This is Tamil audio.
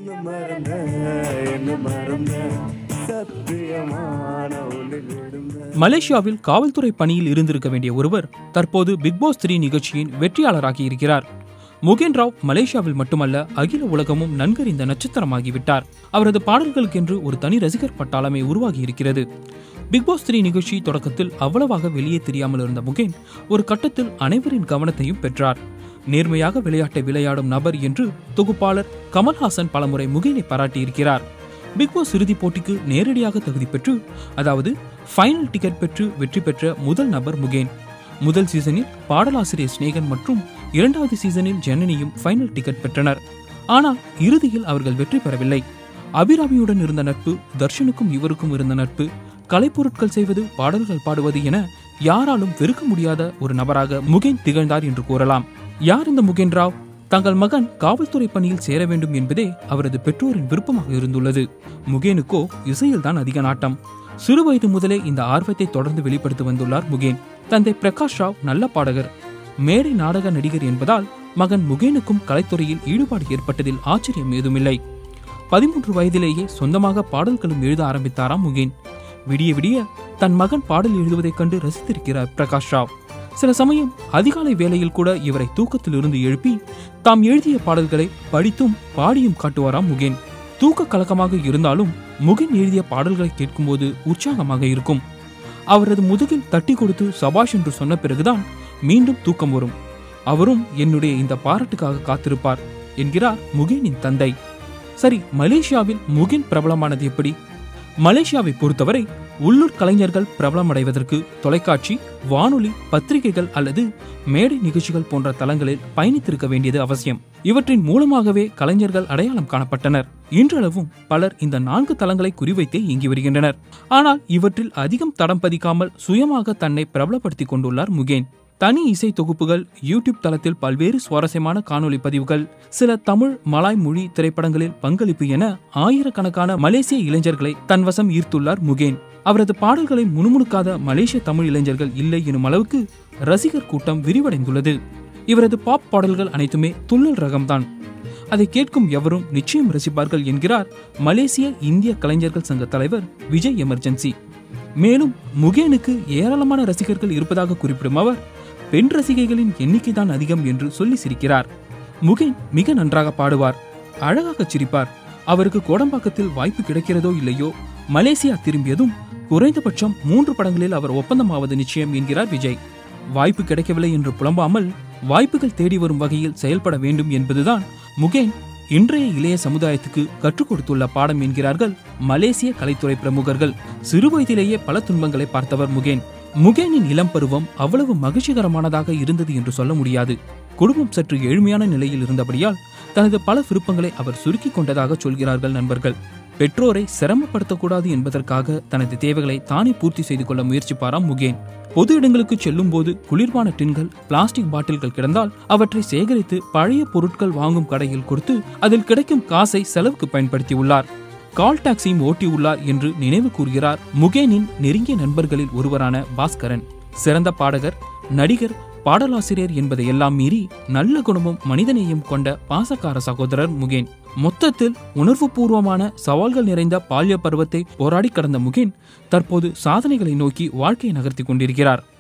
என்ன மறந்த என்ன மறந்த சத்தியமான ஒளி விடுந்த மலேசியாவில் காவல்துறை பணியில் இருந்திருக்க வேண்டிய ஒருவர் தற்போது பிக் பாஸ் த்ரீ நிகழ்ச்சியின் வெற்றியாளராகி இருக்கிறார் முகேன் ராவ் மலேசியாவில் மட்டுமல்ல அகில உலகமும் நன்கறிந்த நட்சத்திரமாகிவிட்டார் அவரது பாடல்களுக்கென்று ஒரு தனி ரசிகர் பட்டாளமே உருவாகி இருக்கிறது பிக் பாஸ் த்ரீ நிகழ்ச்சி தொடக்கத்தில் அவ்வளவாக வெளியே தெரியாமல் இருந்த முகேன் ஒரு கட்டத்தில் அனைவரின் கவனத்தையும் பெற்றார் நேர்மையாக விளையாட்டை விளையாடும் நபர் என்று தொகுப்பாளர் கமல்ஹாசன் பலமுறை முகேனை பாராட்டியிருக்கிறார் பிக் பாஸ் இறுதிப் போட்டிக்கு நேரடியாக தகுதி பெற்று அதாவது ஃபைனல் டிக்கெட் பெற்று வெற்றி பெற்ற முதல் நபர் முகேன் முதல் சீசனில் பாடலாசிரியர் ஸ்நேகன் மற்றும் இரண்டாவது சீசனில் ஜனனியும் ஃபைனல் டிக்கெட் பெற்றனர் ஆனால் இறுதியில் அவர்கள் வெற்றி பெறவில்லை அபிராமியுடன் இருந்த நட்பு தர்ஷனுக்கும் இவருக்கும் இருந்த நட்பு கலைப்பொருட்கள் செய்வது பாடல்கள் பாடுவது என யாராலும் வெறுக்க முடியாத ஒரு நபராக முகேன் திகழ்ந்தார் என்று கூறலாம் யார் இந்த முகேன் ராவ் தங்கள் மகன் காவல்துறை பணியில் சேர வேண்டும் என்பதே அவரது பெற்றோரின் விருப்பமாக இருந்துள்ளது முகேனுக்கோ இசையில்தான் அதிக நாட்டம் சிறு வயது முதலே இந்த ஆர்வத்தை தொடர்ந்து வெளிப்படுத்தி வந்துள்ளார் முகேன் தந்தை பிரகாஷ் ராவ் நல்ல பாடகர் மேடை நாடக நடிகர் என்பதால் மகன் முகேனுக்கும் கலைத்துறையில் ஈடுபாடு ஏற்பட்டதில் ஆச்சரியம் ஏதுமில்லை பதிமூன்று வயதிலேயே சொந்தமாக பாடல்களும் எழுத ஆரம்பித்தாராம் முகேன் விடிய விடிய தன் மகன் பாடல் எழுதுவதைக் கண்டு ரசித்திருக்கிறார் பிரகாஷ் ராவ் சில சமயம் அதிகாலை வேளையில் கூட இவரை தூக்கத்தில் இருந்து எழுப்பி தாம் எழுதிய பாடல்களை படித்தும் பாடியும் காட்டுவாராம் முகேன் தூக்க கலக்கமாக இருந்தாலும் முகேன் எழுதிய பாடல்களை கேட்கும்போது உற்சாகமாக இருக்கும் அவரது முதுகில் தட்டி கொடுத்து சபாஷ் என்று சொன்ன பிறகுதான் மீண்டும் தூக்கம் வரும் அவரும் என்னுடைய இந்த பாராட்டுக்காக காத்திருப்பார் என்கிறார் முகேனின் தந்தை சரி மலேசியாவில் முகின் பிரபலமானது எப்படி மலேசியாவை பொறுத்தவரை உள்ளூர் கலைஞர்கள் பிரபலமடைவதற்கு தொலைக்காட்சி வானொலி பத்திரிகைகள் அல்லது மேடை நிகழ்ச்சிகள் போன்ற தளங்களில் பயணித்திருக்க வேண்டியது அவசியம் இவற்றின் மூலமாகவே கலைஞர்கள் அடையாளம் காணப்பட்டனர் இன்றளவும் பலர் இந்த நான்கு தளங்களை குறிவைத்தே இயங்கி வருகின்றனர் ஆனால் இவற்றில் அதிகம் தடம் பதிக்காமல் சுயமாக தன்னை பிரபலப்படுத்திக் கொண்டுள்ளார் முகேன் தனி இசை தொகுப்புகள் யூடியூப் தளத்தில் பல்வேறு சுவாரஸ்யமான காணொளி பதிவுகள் சில தமிழ் மலாய் மொழி திரைப்படங்களில் பங்களிப்பு என ஆயிரக்கணக்கான மலேசிய இளைஞர்களை தன்வசம் ஈர்த்துள்ளார் முகேன் அவரது பாடல்களை முணுமுணுக்காத மலேசிய தமிழ் இளைஞர்கள் இல்லை எனும் அளவுக்கு ரசிகர் கூட்டம் விரிவடைந்துள்ளது இவரது பாப் பாடல்கள் அனைத்துமே துள்ளல் ரகம்தான் அதை கேட்கும் எவரும் நிச்சயம் ரசிப்பார்கள் என்கிறார் மலேசிய இந்திய கலைஞர்கள் சங்க தலைவர் விஜய் எமர்ஜென்சி மேலும் முகேனுக்கு ஏராளமான ரசிகர்கள் இருப்பதாக குறிப்பிடும் அவர் பெண் ரசிகைகளின் எண்ணிக்கைதான் அதிகம் என்று சொல்லி சிரிக்கிறார் முகேன் மிக நன்றாக பாடுவார் அழகாக சிரிப்பார் அவருக்கு கோடம்பாக்கத்தில் வாய்ப்பு கிடைக்கிறதோ இல்லையோ மலேசியா திரும்பியதும் குறைந்தபட்சம் மூன்று படங்களில் அவர் ஒப்பந்தமாவது நிச்சயம் என்கிறார் விஜய் வாய்ப்பு கிடைக்கவில்லை என்று புலம்பாமல் வாய்ப்புகள் தேடி வரும் வகையில் செயல்பட வேண்டும் என்பதுதான் முகேன் இன்றைய இளைய சமுதாயத்துக்கு கற்றுக் கொடுத்துள்ள பாடம் என்கிறார்கள் மலேசிய கலைத்துறை பிரமுகர்கள் சிறுவயதிலேயே பல துன்பங்களை பார்த்தவர் முகேன் முகேனின் இளம் பருவம் அவ்வளவு மகிழ்ச்சிகரமானதாக இருந்தது என்று சொல்ல முடியாது குடும்பம் சற்று ஏழ்மையான நிலையில் இருந்தபடியால் தனது பல விருப்பங்களை அவர் சுருக்கிக் கொண்டதாக சொல்கிறார்கள் நண்பர்கள் பெற்றோரை சிரமப்படுத்தக்கூடாது என்பதற்காக தனது தேவைகளை தானே பூர்த்தி செய்து கொள்ள முயற்சிப்பாராம் முகேன் பொது இடங்களுக்கு செல்லும் போது குளிர்பான டின்கள் பிளாஸ்டிக் பாட்டில்கள் கிடந்தால் அவற்றை சேகரித்து பழைய பொருட்கள் வாங்கும் கடையில் கொடுத்து அதில் கிடைக்கும் காசை செலவுக்கு பயன்படுத்தியுள்ளார் கால் டாக்ஸியும் ஓட்டியுள்ளார் என்று நினைவு கூறுகிறார் முகேனின் நெருங்கிய நண்பர்களில் ஒருவரான பாஸ்கரன் சிறந்த பாடகர் நடிகர் பாடலாசிரியர் என்பதை எல்லாம் மீறி நல்ல குணமும் மனிதநேயம் கொண்ட பாசக்கார சகோதரர் முகேன் மொத்தத்தில் உணர்வுபூர்வமான சவால்கள் நிறைந்த பால்ய பருவத்தை போராடி கடந்த முகேன் தற்போது சாதனைகளை நோக்கி வாழ்க்கையை நகர்த்தி கொண்டிருக்கிறார்